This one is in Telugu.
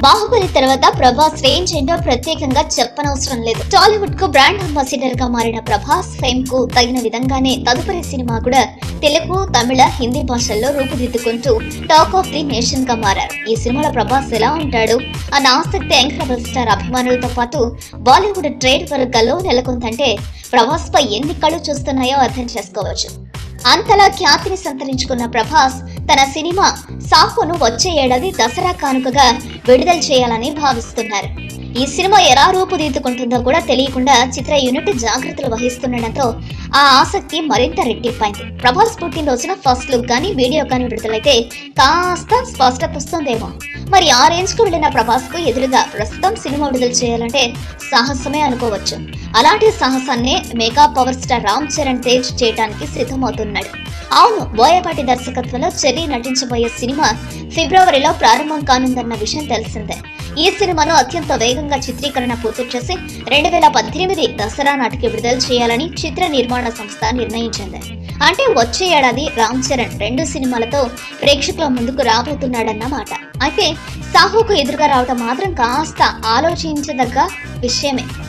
బాహుబలి తర్వాత ప్రభాస్ రేంజ్ ఏంటో ప్రత్యేకంగా చెప్పనవసరం లేదు టాలీవుడ్ కు బ్రాండ్ అంబాసిడర్ గా మారిన ప్రభాస్ ఫేమ్ కు తగిన విధంగానే తదుపరి సినిమా కూడా తెలుగు తమిళ హిందీ భాషల్లో రూపుదిద్దుకుంటూ టాక్ ఆఫ్ ది నేషన్ గా మారారు ఈ సినిమాలో ప్రభాస్ ఎలా ఉంటాడు అన్న ఆసక్తి యంగ్ రెబల్ స్టార్ అభిమానులతో పాటు బాలీవుడ్ ట్రేడ్ వర్గాల్లో నెలకొందంటే ప్రభాస్ పై ఎన్ని కళ్ళు చూస్తున్నాయో అర్థం చేసుకోవచ్చు అంతలా ఖ్యాతిని సంతరించుకున్న ప్రభాస్ తన సినిమా సాహోను వచ్చే ఏడాది దసరా కానుకగా విడుదల చేయాలని భావిస్తున్నారు ఈ సినిమా ఎలా రూపుదిద్దుకుంటుందో కూడా తెలియకుండా చిత్ర యూనిట్ జాగ్రత్తలు వహిస్తుండటంతో ఆ ఆసక్తి మరింత రెట్టింపైంది ప్రభాస్ పుట్టినరోజున ఫస్ట్ లుక్ కానీ వీడియో కానీ విడుదలైతే కాస్త స్పష్టత వస్తుందేమో మరి ఆ రేంజ్ కు వెళ్ళిన ప్రభాస్ కు ఎదురుగా ప్రస్తుతం సినిమా విడుదల చేయాలంటే సాహసమే అనుకోవచ్చు అలాంటి సాహసాన్ని mega power star Ram Charan Tej చేయడానికి సిద్ధమవుతున్నాడు అవును బోయపాటి దర్శకత్వంలో చెర్రీ నటించబోయే సినిమా ఫిబ్రవరిలో ప్రారంభం కానుందన్న విషయం తెలిసిందే ఈ సినిమాను అత్యంత వేగంగా చిత్రీకరణ పూర్తి చేసి రెండు వేల పద్దెనిమిది దసరా నాటికి విడుదల చేయాలని చిత్ర నిర్మాణ సంస్థ నిర్ణయించింది అంటే వచ్చే ఏడాది రామ్ చరణ్ రెండు సినిమాలతో ప్రేక్షకుల ముందుకు రాబోతున్నాడన్నమాట అయితే సాహుకు ఎదురుగా రావటం మాత్రం కాస్త ఆలోచించదగ్గ విషయమే